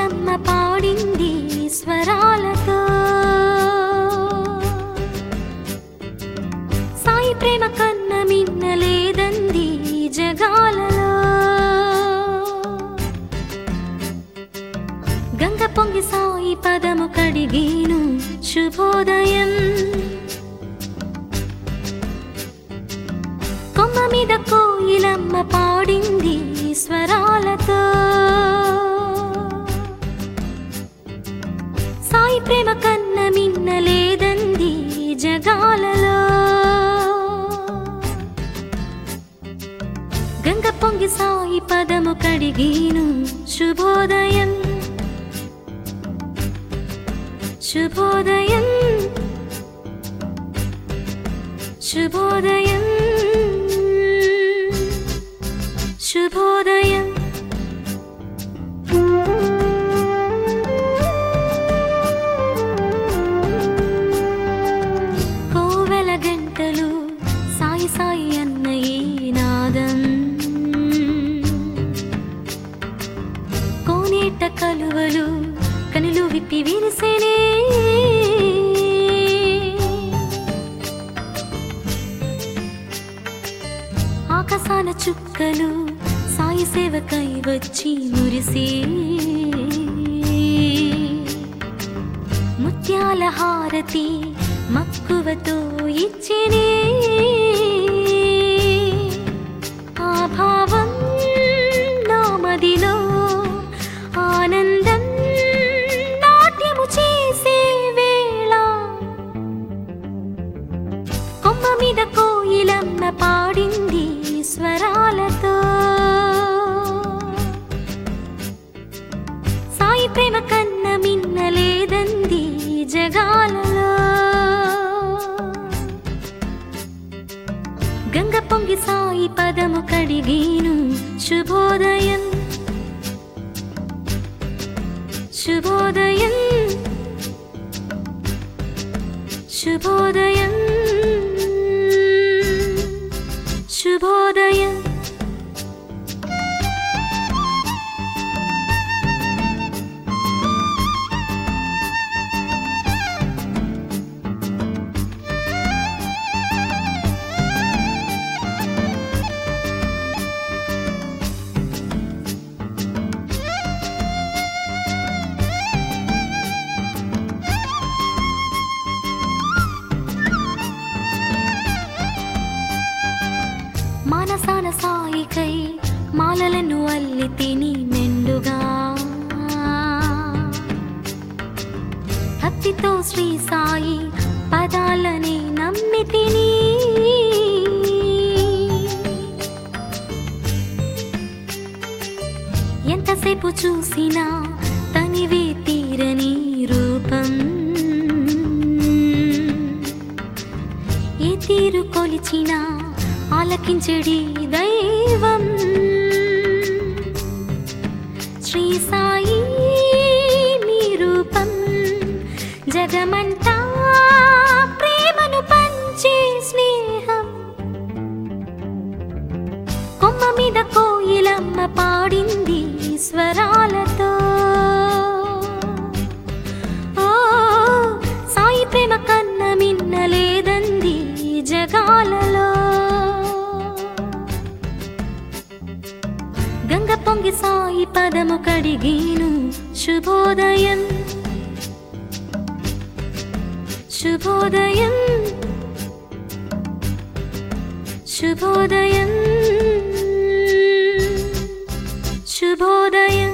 కోయిలమ్మ పాడింది స్వరాలతో సాయి ప్రేమ కన్న మిన్నలేదంది జగాలలో గంగ పొంగి సాయి పదము కడిగేను శుభోదయం కొమ్మ మీద కోయిలమ్మ పాడింది స్వరాలతో సాయి ప్రేమ కన్న మిన్నలేదంది జగాలలో గంగ పొంగి సాయి పదము కడిగేను శుభోదయం శుభోదయం శుభోదయం శుభోదయం కోవెల గంటలు సాయి సాయి అన్న ఈ నాదం కోనేట కలువలు కనులు విప్పి విరిసేనే ఆకాశాల చుక్కలు సాయి సేవకై వచ్చి మురిసి ముత్యాల హారతి మక్కువతో ఇచ్చినే ఆ భావం నా మదిలో ఆనందం నాట్యము చేసే వేళ కొమ్మ మీద కోయిలమ్మ పాడింది స్వరాలతో సాయి ప్రేమ కన్న మిన్నలేదంది జగాలలో గంగ పొంగి సాయి పదము కడిగేను శుభోదయం శుభోదయం శుభోదయం శుభోదయం మానసాన సాయికై మాలలను అల్లి తిని మెండుగా భక్తితో శ్రీ సాయి పదాలని నమ్మి తిని ఎంతసేపు చూసినా తనివే తీరని రూపం ఏ తీరు కొలిచినా ఆలకించడి దైవం శ్రీ సాయి మీ రూపం జగమంతా ప్రేమను పంచే స్నేహం కొమ్మ మీద కోయిలమ్మ పాడింది స్వరాలతో ఓ సాయి ప్రేమ కన్న మిన్నలేదంది జగాలలో గంగ పొంగి సాయి పదము కడిగేను శుభోదయం శుభోదయం శుభోదయం శుభోదయం